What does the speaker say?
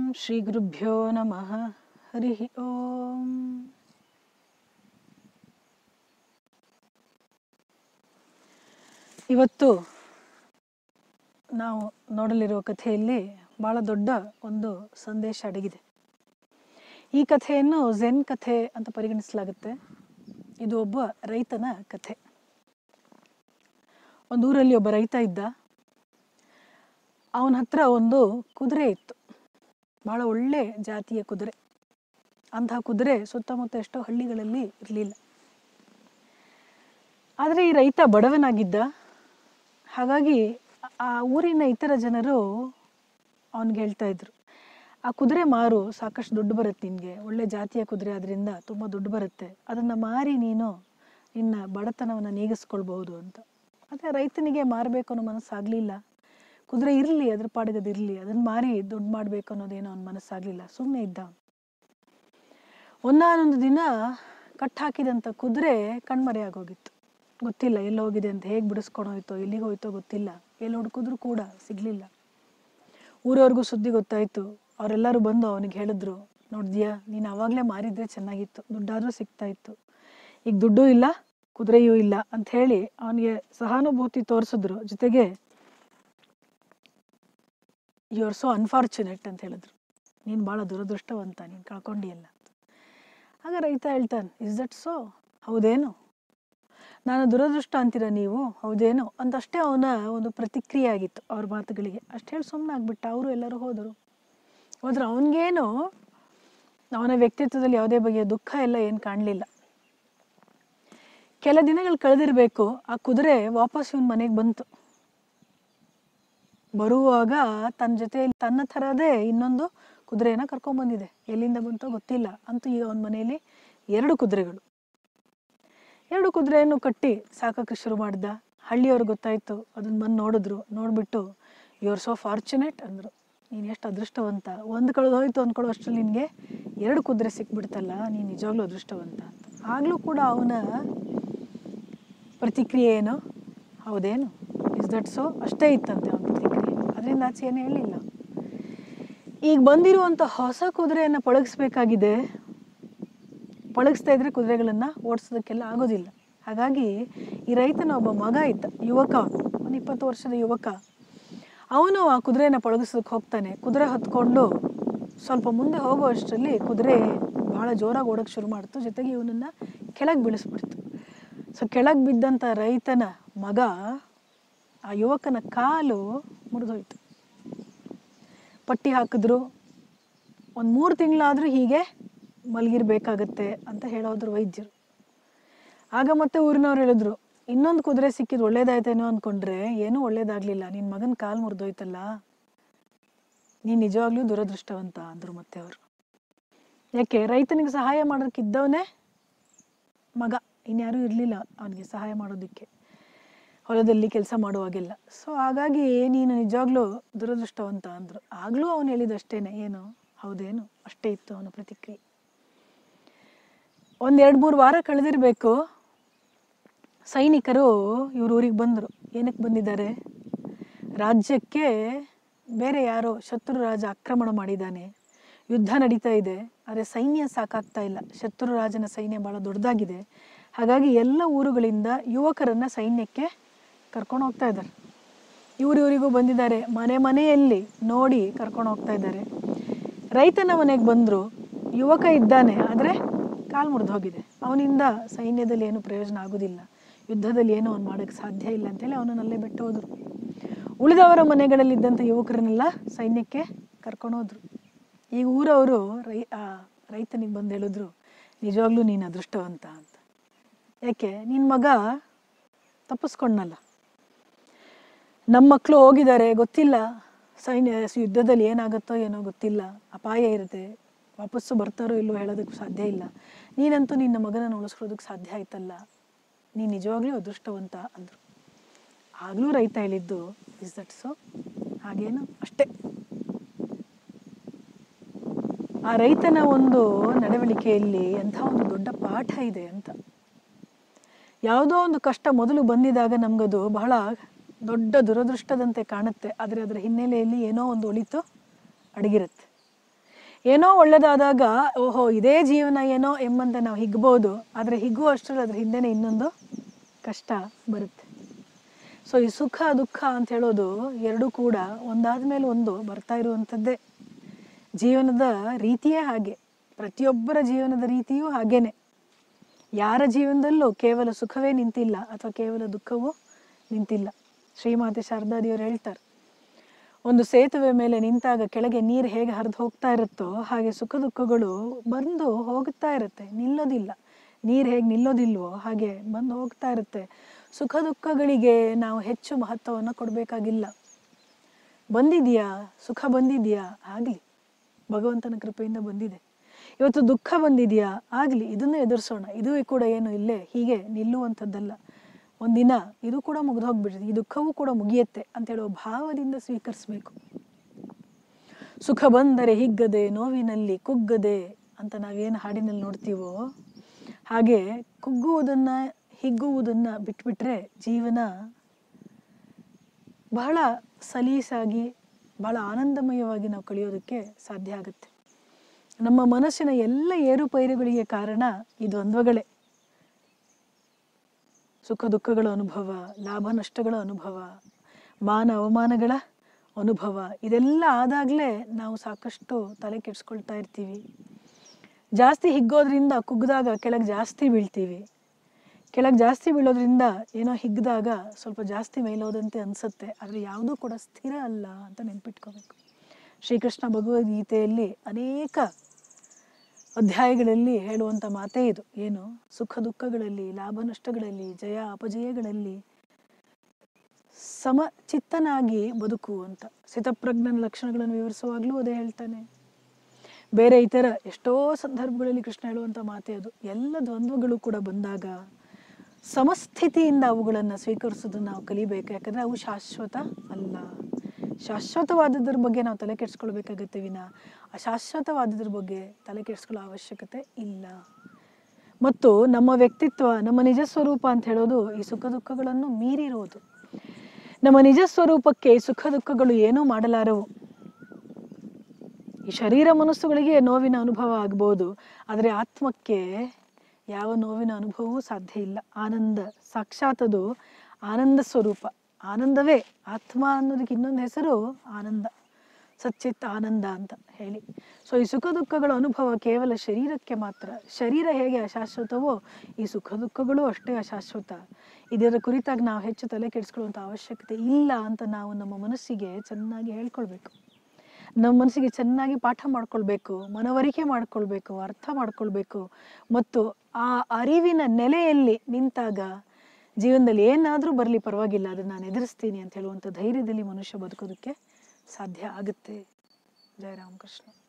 ಶ್ರೀಗುರುಭ್ಯೋ ನಮಃ ಹರಿ ಓಂ ಇವತ್ತು ನಾವು ನೋಡಲಿರುವ ಕಥೆಯಲ್ಲಿ ಬಹಳ ದೊಡ್ಡ ಒಂದು ಸಂದೇಶ ಅಡಗಿದೆ ಈ ಕಥೆಯನ್ನು ಝೆನ್ ಕಥೆ ಅಂತ ಪರಿಗಣಿಸಲಾಗುತ್ತೆ ಇದು ಒಬ್ಬ ರೈತನ ಕಥೆ ಒಂದು ಊರಲ್ಲಿ ಒಬ್ಬ ರೈತ ಇದ್ದ ಅವನ ಹತ್ರ ಒಂದು ಕುದುರೆ ಇತ್ತು ಬಹಳ ಒಳ್ಳೆ ಜಾತಿಯ ಕುದುರೆ ಅಂತಹ ಕುದುರೆ ಸುತ್ತಮುತ್ತ ಎಷ್ಟೋ ಹಳ್ಳಿಗಳಲ್ಲಿ ಇರಲಿಲ್ಲ ಆದರೆ ಈ ರೈತ ಬಡವನಾಗಿದ್ದ ಹಾಗಾಗಿ ಆ ಊರಿನ ಇತರ ಜನರು ಅವನಿಗೆ ಹೇಳ್ತಾ ಇದ್ರು ಆ ಕುದುರೆ ಮಾರು ಸಾಕಷ್ಟು ದುಡ್ಡು ಬರುತ್ತೆ ನಿನಗೆ ಒಳ್ಳೆ ಜಾತಿಯ ಕುದುರೆ ಅದರಿಂದ ತುಂಬ ದುಡ್ಡು ಬರುತ್ತೆ ಅದನ್ನು ಮಾರಿ ನೀನು ನಿನ್ನ ಬಡತನವನ್ನು ನೀಗಿಸ್ಕೊಳ್ಬಹುದು ಅಂತ ಆದರೆ ರೈತನಿಗೆ ಮಾರಬೇಕು ಅನ್ನೋ ಮನಸ್ಸಾಗಲಿಲ್ಲ ಕುದುರೆ ಇರಲಿ ಅದ್ರ ಪಾಡಿಗೆ ಅದು ಇರಲಿ ಅದನ್ನು ಮಾರಿ ದುಡ್ಡು ಮಾಡಬೇಕು ಅನ್ನೋದೇನೋ ಅವನ ಮನಸ್ಸಾಗಲಿಲ್ಲ ಸುಮ್ಮನೆ ಇದ್ದ ಒಂದಾನೊಂದು ದಿನ ಕಟ್ ಹಾಕಿದಂಥ ಕುದುರೆ ಕಣ್ಮರೆಯಾಗೋಗಿತ್ತು ಗೊತ್ತಿಲ್ಲ ಎಲ್ಲಿ ಹೋಗಿದೆ ಅಂತ ಹೇಗೆ ಬಿಡಿಸ್ಕೊಂಡು ಹೋಯ್ತೋ ಎಲ್ಲಿಗೆ ಹೋಯ್ತೋ ಗೊತ್ತಿಲ್ಲ ಎಲ್ಲಿ ಹುಡುಕಿದ್ರು ಕೂಡ ಸಿಗ್ಲಿಲ್ಲ ಊರವ್ರಿಗೂ ಸುದ್ದಿ ಗೊತ್ತಾಯ್ತು ಅವರೆಲ್ಲರೂ ಬಂದು ಅವನಿಗೆ ಹೇಳಿದ್ರು ನೋಡಿದ್ಯಾ ನೀನು ಅವಾಗಲೇ ಮಾರಿದ್ರೆ ಚೆನ್ನಾಗಿತ್ತು ದುಡ್ಡಾದ್ರೂ ಸಿಗ್ತಾ ಇತ್ತು ಈಗ ದುಡ್ಡು ಇಲ್ಲ ಕುದುರೆಯೂ ಇಲ್ಲ ಅಂತ ಹೇಳಿ ಅವನಿಗೆ ಸಹಾನುಭೂತಿ ತೋರಿಸಿದ್ರು ಜೊತೆಗೆ ಯು ಆರ್ ಸೋ ಅನ್ಫಾರ್ಚುನೇಟ್ ಅಂತ ಹೇಳಿದ್ರು ನೀನು ಭಾಳ ದುರದೃಷ್ಟವಂತ ನೀನು ಕಳ್ಕೊಂಡಿಯಲ್ಲ ಅಂತ ಆಗ ರೈತ ಹೇಳ್ತಾನೆ ಇಸ್ ದಟ್ ಸೋ ಹೌದೇನು ನಾನು ದುರದೃಷ್ಟ ಅಂತೀರ ನೀವು ಹೌದೇನೋ ಅಂತಷ್ಟೇ ಅವನ ಒಂದು ಪ್ರತಿಕ್ರಿಯೆ ಆಗಿತ್ತು ಅವ್ರ ಮಾತುಗಳಿಗೆ ಅಷ್ಟು ಹೇಳಿ ಸುಮ್ಮನೆ ಆಗ್ಬಿಟ್ಟ ಅವರು ಎಲ್ಲರೂ ಹೋದರು ಹೋದ್ರೆ ಅವನಿಗೇನು ಅವನ ವ್ಯಕ್ತಿತ್ವದಲ್ಲಿ ಯಾವುದೇ ಬಗೆಯ ದುಃಖ ಎಲ್ಲ ಏನು ಕಾಣಲಿಲ್ಲ ಕೆಲ ದಿನಗಳು ಕಳೆದಿರಬೇಕು ಆ ಕುದುರೆ ವಾಪಸ್ ಇವನ್ ಮನೆಗೆ ಬಂತು ಬರುವಾಗ ತನ್ನ ಜೊತೆ ತನ್ನ ಥರದೇ ಇನ್ನೊಂದು ಕುದುರೆನ ಕರ್ಕೊಂಡ್ಬಂದಿದೆ ಎಲ್ಲಿಂದ ಬಂತೋ ಗೊತ್ತಿಲ್ಲ ಅಂತೂ ಈಗ ಅವನ ಮನೆಯಲ್ಲಿ ಎರಡು ಕುದುರೆಗಳು ಎರಡು ಕುದುರೆಯನ್ನು ಕಟ್ಟಿ ಸಾಕಕ್ಕೆ ಶುರು ಮಾಡ್ದ ಹಳ್ಳಿಯವ್ರಿಗೆ ಗೊತ್ತಾಯ್ತು ಅದನ್ನ ಬಂದು ನೋಡಿದ್ರು ನೋಡ್ಬಿಟ್ಟು ಯು ಆರ್ ಸೋ ಫಾರ್ಚುನೇಟ್ ಅಂದರು ನೀನು ಎಷ್ಟು ಅದೃಷ್ಟವಂತ ಒಂದು ಕಳೆದು ಹೋಯ್ತು ಅಂದ್ಕೊಳ್ಳೋ ಅಷ್ಟರಲ್ಲಿ ನಿನಗೆ ಎರಡು ಕುದುರೆ ಸಿಕ್ಬಿಡ್ತಲ್ಲ ನೀನು ನಿಜವಾಗ್ಲೂ ಅದೃಷ್ಟವಂತ ಅಂತ ಆಗಲೂ ಕೂಡ ಅವನ ಪ್ರತಿಕ್ರಿಯೆ ಏನು ಹೌದೇನು ಇಸ್ ದಟ್ ಸೊ ಅಷ್ಟೇ ಇತ್ತಂತೆ ಅವನ ಪ್ರತಿಕ್ರಿಯೆ ಅದರಿಂದ ಆಚೆ ಏನು ಹೇಳಿಲ್ಲ ಈಗ ಬಂದಿರುವಂಥ ಹೊಸ ಕುದುರೆಯನ್ನು ಪಳಗಿಸ್ಬೇಕಾಗಿದೆ ಪಳಗಿಸ್ತಾ ಇದ್ರೆ ಕುದುರೆಗಳನ್ನು ಓಡಿಸೋದಕ್ಕೆಲ್ಲ ಆಗೋದಿಲ್ಲ ಹಾಗಾಗಿ ಈ ರೈತನ ಒಬ್ಬ ಮಗ ಇದ್ದ ಯುವಕ ಒಂದು ಇಪ್ಪತ್ತು ವರ್ಷದ ಯುವಕ ಅವನು ಆ ಕುದುರೆನ ಪಳಗಿಸೋದಕ್ಕೆ ಹೋಗ್ತಾನೆ ಕುದುರೆ ಹತ್ಕೊಂಡು ಸ್ವಲ್ಪ ಮುಂದೆ ಹೋಗೋ ಅಷ್ಟರಲ್ಲಿ ಕುದುರೆ ಭಾಳ ಜೋರಾಗಿ ಓಡೋಕ್ಕೆ ಶುರು ಮಾಡ್ತು ಜೊತೆಗೆ ಇವನನ್ನು ಕೆಳಗೆ ಬೀಳಿಸ್ಬಿಡ್ತು ಸೊ ಕೆಳಗೆ ಬಿದ್ದಂಥ ರೈತನ ಮಗ ಆ ಯುವಕನ ಕಾಲು ಮುರಿದೋಯ್ತು ಪಟ್ಟಿ ಹಾಕಿದ್ರು ಒಂದು ಮೂರು ತಿಂಗಳಾದರೂ ಹೀಗೆ ಮಲಗಿರ್ಬೇಕಾಗತ್ತೆ ಅಂತ ಹೇಳೋದ್ರು ವೈದ್ಯರು ಆಗ ಮತ್ತೆ ಊರಿನವ್ರು ಹೇಳಿದ್ರು ಇನ್ನೊಂದು ಕುದುರೆ ಸಿಕ್ಕಿದ್ ಒಳ್ಳೇದಾಯ್ತೇನೋ ಅಂದ್ಕೊಂಡ್ರೆ ಏನೂ ಒಳ್ಳೇದಾಗ್ಲಿಲ್ಲ ನಿನ್ನ ಮಗನ ಕಾಲು ಮುರಿದೋಯ್ತಲ್ಲ ನೀನು ನಿಜವಾಗ್ಲೂ ದುರದೃಷ್ಟವಂತ ಅಂದರು ಮತ್ತೆ ಅವರು ಯಾಕೆ ರೈತನಿಗೆ ಸಹಾಯ ಮಾಡೋದಕ್ಕಿದ್ದವನೇ ಮಗ ಇನ್ಯಾರೂ ಇರಲಿಲ್ಲ ಅವನಿಗೆ ಸಹಾಯ ಮಾಡೋದಕ್ಕೆ ಹೊಲದಲ್ಲಿ ಕೆಲಸ ಮಾಡುವಾಗೆಲ್ಲ ಸೊ ಹಾಗಾಗಿ ನೀನು ನಿಜವಾಗ್ಲೂ ದುರದೃಷ್ಟವಂತ ಅಂದರು ಆಗಲೂ ಅವನು ಹೇಳಿದಷ್ಟೇನೆ ಏನು ಹೌದೇನು ಅಷ್ಟೇ ಇತ್ತು ಅವನ ಪ್ರತಿಕ್ರಿಯೆ ಒಂದು ಎರಡು ಮೂರು ವಾರ ಕಳೆದಿರಬೇಕು ಸೈನಿಕರು ಇವ್ರ ಊರಿಗೆ ಬಂದರು ಏನಕ್ಕೆ ಬಂದಿದ್ದಾರೆ ರಾಜ್ಯಕ್ಕೆ ಬೇರೆ ಯಾರೋ ಶತ್ರು ರಾಜ ಆಕ್ರಮಣ ಮಾಡಿದ್ದಾನೆ ಯುದ್ಧ ನಡೀತಾ ಇದೆ ಆದರೆ ಸೈನ್ಯ ಸಾಕಾಗ್ತಾ ಇಲ್ಲ ಶತ್ರು ರಾಜನ ಸೈನ್ಯ ಭಾಳ ದೊಡ್ಡದಾಗಿದೆ ಹಾಗಾಗಿ ಎಲ್ಲ ಊರುಗಳಿಂದ ಯುವಕರನ್ನ ಸೈನ್ಯಕ್ಕೆ ಕರ್ಕೊಂಡು ಹೋಗ್ತಾ ಇದ್ದಾರೆ ಇವ್ರು ಇವರಿಗೂ ಬಂದಿದ್ದಾರೆ ಮನೆ ಮನೆಯಲ್ಲಿ ನೋಡಿ ಕರ್ಕೊಂಡು ಹೋಗ್ತಾ ಇದ್ದಾರೆ ರೈತನ ಮನೆಗೆ ಬಂದರು ಯುವಕ ಇದ್ದಾನೆ ಆದರೆ ಕಾಲು ಮುರಿದು ಹೋಗಿದೆ ಅವನಿಂದ ಸೈನ್ಯದಲ್ಲಿ ಏನು ಪ್ರಯೋಜನ ಆಗೋದಿಲ್ಲ ಯುದ್ಧದಲ್ಲಿ ಏನೋ ಅವ್ನು ಮಾಡೋಕ್ಕೆ ಸಾಧ್ಯ ಇಲ್ಲ ಅಂತೇಳಿ ಅವನನ್ನಲ್ಲೇ ಬಿಟ್ಟು ಹೋದರು ಉಳಿದವರ ಮನೆಗಳಲ್ಲಿದ್ದಂಥ ಯುವಕರನ್ನೆಲ್ಲ ಸೈನ್ಯಕ್ಕೆ ಕರ್ಕೊಂಡು ಹೋದ್ರು ಈಗ ಊರವರು ರೈ ಆ ರೈತನಿಗೆ ಬಂದು ಹೇಳಿದ್ರು ನಿಜವಾಗ್ಲೂ ನೀನು ಅದೃಷ್ಟವಂತ ಅಂತ ಯಾಕೆ ನಿನ್ನ ಮಗ ತಪ್ಪಿಸ್ಕೊಂಡನಲ್ಲ ನಮ್ಮ ಮಕ್ಕಳು ಹೋಗಿದ್ದಾರೆ ಗೊತ್ತಿಲ್ಲ ಸೈನ್ಯ ಯುದ್ಧದಲ್ಲಿ ಏನಾಗುತ್ತೋ ಏನೋ ಗೊತ್ತಿಲ್ಲ ಅಪಾಯ ಇರುತ್ತೆ ವಾಪಸ್ಸು ಬರ್ತಾರೋ ಇಲ್ಲೋ ಹೇಳೋದಕ್ಕೆ ಸಾಧ್ಯ ಇಲ್ಲ ನೀನಂತೂ ನಿನ್ನ ಮಗನನ್ನು ಉಳಿಸ್ಕೊಳ್ಳೋದಕ್ಕೆ ಸಾಧ್ಯ ಆಯ್ತಲ್ಲ ನೀನು ನಿಜವಾಗ್ಲೂ ಅದೃಷ್ಟವಂತ ಅಂದರು ಆಗಲೂ ರೈತ ಹೇಳಿದ್ದು ಇಸ್ ದಟ್ ಸೊ ಹಾಗೇನು ಅಷ್ಟೇ ಆ ರೈತನ ಒಂದು ನಡವಳಿಕೆಯಲ್ಲಿ ಎಂಥ ಒಂದು ದೊಡ್ಡ ಪಾಠ ಇದೆ ಅಂತ ಯಾವುದೋ ಒಂದು ಕಷ್ಟ ಮೊದಲು ಬಂದಿದಾಗ ನಮಗದು ಬಹಳ ದೊಡ್ಡ ದುರದೃಷ್ಟದಂತೆ ಕಾಣುತ್ತೆ ಆದರೆ ಅದರ ಹಿನ್ನೆಲೆಯಲ್ಲಿ ಏನೋ ಒಂದು ಒಳಿತು ಅಡಗಿರುತ್ತೆ ಏನೋ ಒಳ್ಳೇದಾದಾಗ ಓಹೋ ಇದೇ ಜೀವನ ಏನೋ ಎಂಬಂತೆ ನಾವು ಹಿಗ್ಬೋದು ಆದರೆ ಹಿಗ್ಗುವಷ್ಟರಲ್ಲಿ ಅದ್ರ ಹಿಂದೆನೇ ಇನ್ನೊಂದು ಕಷ್ಟ ಬರುತ್ತೆ ಸೊ ಈ ಸುಖ ದುಃಖ ಅಂತ ಹೇಳೋದು ಎರಡೂ ಕೂಡ ಒಂದಾದ ಮೇಲೆ ಒಂದು ಬರ್ತಾ ಇರುವಂಥದ್ದೇ ಜೀವನದ ರೀತಿಯೇ ಹಾಗೆ ಪ್ರತಿಯೊಬ್ಬರ ಜೀವನದ ರೀತಿಯೂ ಹಾಗೇನೆ ಯಾರ ಜೀವನದಲ್ಲೂ ಕೇವಲ ಸುಖವೇ ನಿಂತಿಲ್ಲ ಅಥವಾ ಕೇವಲ ದುಃಖವೂ ನಿಂತಿಲ್ಲ ಶ್ರೀಮಾತೆ ಶಾರದಾದಿಯವರು ಹೇಳ್ತಾರೆ ಒಂದು ಸೇತುವೆ ಮೇಲೆ ನಿಂತಾಗ ಕೆಳಗೆ ನೀರು ಹೇಗೆ ಹರಿದು ಹೋಗ್ತಾ ಇರುತ್ತೋ ಹಾಗೆ ಸುಖ ದುಃಖಗಳು ಬಂದು ಹೋಗ್ತಾ ಇರುತ್ತೆ ನಿಲ್ಲೋದಿಲ್ಲ ನೀರು ಹೇಗೆ ನಿಲ್ಲೋದಿಲ್ವೋ ಹಾಗೆ ಬಂದು ಹೋಗ್ತಾ ಇರುತ್ತೆ ಸುಖ ದುಃಖಗಳಿಗೆ ನಾವು ಹೆಚ್ಚು ಮಹತ್ವವನ್ನು ಕೊಡಬೇಕಾಗಿಲ್ಲ ಬಂದಿದೆಯಾ ಸುಖ ಬಂದಿದೆಯಾ ಆಗಲಿ ಭಗವಂತನ ಕೃಪೆಯಿಂದ ಬಂದಿದೆ ಇವತ್ತು ದುಃಖ ಬಂದಿದೆಯಾ ಆಗಲಿ ಇದನ್ನು ಎದುರಿಸೋಣ ಇದು ಕೂಡ ಏನು ಇಲ್ಲೇ ಹೀಗೆ ನಿಲ್ಲುವಂಥದ್ದಲ್ಲ ಒಂದಿನ ಇದು ಕೂಡ ಮುಗಿದು ಹೋಗ್ಬಿಡ್ತದೆ ಈ ದುಃಖವೂ ಕೂಡ ಮುಗಿಯುತ್ತೆ ಅಂತ ಹೇಳುವ ಭಾವದಿಂದ ಸ್ವೀಕರಿಸಬೇಕು ಸುಖ ಬಂದರೆ ಹಿಗ್ಗದೆ ನೋವಿನಲ್ಲಿ ಕುಗ್ಗದೆ ಅಂತ ನಾವೇನು ಹಾಡಿನಲ್ಲಿ ನೋಡ್ತೀವೋ ಹಾಗೆ ಕುಗ್ಗುವುದನ್ನ ಹಿಗ್ಗುವುದನ್ನ ಬಿಟ್ಬಿಟ್ರೆ ಜೀವನ ಬಹಳ ಸಲೀಸಾಗಿ ಬಹಳ ಆನಂದಮಯವಾಗಿ ನಾವು ಕಳೆಯೋದಕ್ಕೆ ಸಾಧ್ಯ ಆಗುತ್ತೆ ನಮ್ಮ ಮನಸ್ಸಿನ ಎಲ್ಲ ಏರುಪೈರುಗಳಿಗೆ ಕಾರಣ ಈ ದ್ವಂದ್ವಗಳೇ ಸುಖ ಸುಖಗಳ ಅನುಭವ ಲಾಭ ನಷ್ಟಗಳ ಅನುಭವ ಮಾನ ಅವಮಾನಗಳ ಅನುಭವ ಇದೆಲ್ಲ ಆದಾಗಲೇ ನಾವು ಸಾಕಷ್ಟು ತಲೆ ಕೆಡಿಸ್ಕೊಳ್ತಾ ಇರ್ತೀವಿ ಜಾಸ್ತಿ ಹಿಗ್ಗೋದ್ರಿಂದ ಕುಗ್ಗಿದಾಗ ಕೆಳಗೆ ಜಾಸ್ತಿ ಬೀಳ್ತೀವಿ ಕೆಳಗೆ ಜಾಸ್ತಿ ಬೀಳೋದ್ರಿಂದ ಏನೋ ಹಿಗ್ಗಿದಾಗ ಸ್ವಲ್ಪ ಜಾಸ್ತಿ ಮೇಲೋದಂತೆ ಅನಿಸುತ್ತೆ ಆದರೆ ಯಾವುದೂ ಕೂಡ ಸ್ಥಿರ ಅಲ್ಲ ಅಂತ ನೆನ್ಪಿಟ್ಕೋಬೇಕು ಶ್ರೀಕೃಷ್ಣ ಭಗವದ್ಗೀತೆಯಲ್ಲಿ ಅನೇಕ ಅಧ್ಯಾಯಗಳಲ್ಲಿ ಹೇಳುವಂಥ ಮಾತೇ ಇದು ಏನು ಸುಖ ದುಃಖಗಳಲ್ಲಿ ಲಾಭ ನಷ್ಟಗಳಲ್ಲಿ ಜಯ ಅಪಜಯಗಳಲ್ಲಿ ಸಮಚಿತ್ತನಾಗಿ ಬದುಕು ಅಂತ ಸ್ಥಿತಪ್ರಜ್ಞನ ಲಕ್ಷಣಗಳನ್ನು ವಿವರಿಸುವಾಗಲೂ ಅದೇ ಹೇಳ್ತಾನೆ ಬೇರೆ ಇತರ ಎಷ್ಟೋ ಸಂದರ್ಭಗಳಲ್ಲಿ ಕೃಷ್ಣ ಹೇಳುವಂಥ ಮಾತೇ ಅದು ಎಲ್ಲ ದ್ವಂದ್ವಗಳು ಕೂಡ ಬಂದಾಗ ಸಮಸ್ಥಿತಿಯಿಂದ ಅವುಗಳನ್ನು ಸ್ವೀಕರಿಸೋದನ್ನ ನಾವು ಕಲಿಬೇಕು ಯಾಕಂದ್ರೆ ಅವು ಶಾಶ್ವತ ಅಲ್ಲ ಶಾಶ್ವತವಾದದ್ರ ಬಗ್ಗೆ ನಾವು ತಲೆ ಕೆಡಿಸ್ಕೊಳ್ಬೇಕಾಗತ್ತೆ ವಿನ ಅಶಾಶ್ವತವಾದದ್ರ ಬಗ್ಗೆ ತಲೆ ಕೆಡಿಸ್ಕೊಳ್ಳೋ ಅವಶ್ಯಕತೆ ಇಲ್ಲ ಮತ್ತು ನಮ್ಮ ವ್ಯಕ್ತಿತ್ವ ನಮ್ಮ ನಿಜ ಸ್ವರೂಪ ಅಂತ ಹೇಳೋದು ಈ ಸುಖ ದುಃಖಗಳನ್ನು ಮೀರಿರೋದು ನಮ್ಮ ನಿಜ ಸ್ವರೂಪಕ್ಕೆ ಈ ಸುಖ ದುಃಖಗಳು ಏನೂ ಮಾಡಲಾರವು ಈ ಶರೀರ ಮನಸ್ಸುಗಳಿಗೆ ನೋವಿನ ಅನುಭವ ಆಗ್ಬೋದು ಆದರೆ ಆತ್ಮಕ್ಕೆ ಯಾವ ನೋವಿನ ಅನುಭವವೂ ಸಾಧ್ಯ ಇಲ್ಲ ಆನಂದ ಸಾಕ್ಷಾತ್ ಅದು ಆನಂದ ಸ್ವರೂಪ ಆನಂದವೇ ಆತ್ಮ ಅನ್ನೋದಕ್ಕೆ ಇನ್ನೊಂದು ಹೆಸರು ಆನಂದ ಸಚ್ಚಿತ್ ಆನಂದ ಅಂತ ಹೇಳಿ ಸೊ ಈ ಸುಖ ದುಃಖಗಳ ಅನುಭವ ಕೇವಲ ಶರೀರಕ್ಕೆ ಮಾತ್ರ ಶರೀರ ಹೇಗೆ ಅಶಾಶ್ವತವೋ ಈ ಸುಖ ದುಃಖಗಳು ಅಷ್ಟೇ ಅಶಾಶ್ವತ ಇದರ ಕುರಿತಾಗಿ ನಾವು ಹೆಚ್ಚು ತಲೆ ಕೆಡಿಸ್ಕೊಳ್ಳುವಂಥ ಅವಶ್ಯಕತೆ ಇಲ್ಲ ಅಂತ ನಾವು ನಮ್ಮ ಮನಸ್ಸಿಗೆ ಚೆನ್ನಾಗಿ ಹೇಳ್ಕೊಳ್ಬೇಕು ನಮ್ಮ ಮನಸ್ಸಿಗೆ ಚೆನ್ನಾಗಿ ಪಾಠ ಮಾಡ್ಕೊಳ್ಬೇಕು ಮನವರಿಕೆ ಮಾಡ್ಕೊಳ್ಬೇಕು ಅರ್ಥ ಮಾಡ್ಕೊಳ್ಬೇಕು ಮತ್ತು ಆ ಅರಿವಿನ ನೆಲೆಯಲ್ಲಿ ನಿಂತಾಗ ಜೀವನದಲ್ಲಿ ಏನಾದರೂ ಬರಲಿ ಪರವಾಗಿಲ್ಲ ಅದನ್ನು ನಾನು ಎದುರಿಸ್ತೀನಿ ಅಂತ ಹೇಳುವಂಥ ಧೈರ್ಯದಲ್ಲಿ ಮನುಷ್ಯ ಬದುಕೋದಕ್ಕೆ ಸಾಧ್ಯ ಆಗುತ್ತೆ ಜಯ ರಾಮಕೃಷ್ಣ